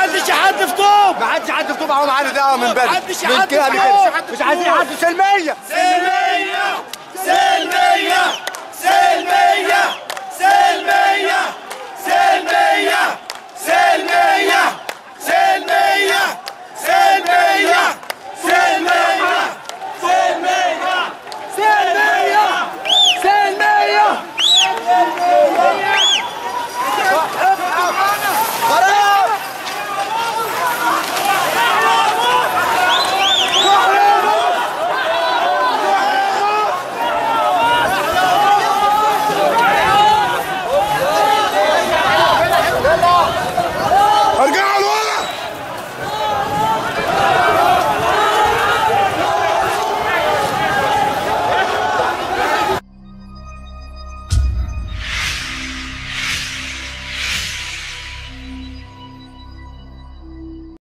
محدش يحدف طوب ما حدش حد في طوبة اهو معانا ده من بدري محدش من يحدف كده طوب. لكده. مش عايزين حد سلمية سلمية سلمية سلمية سلمية سلمية سلمية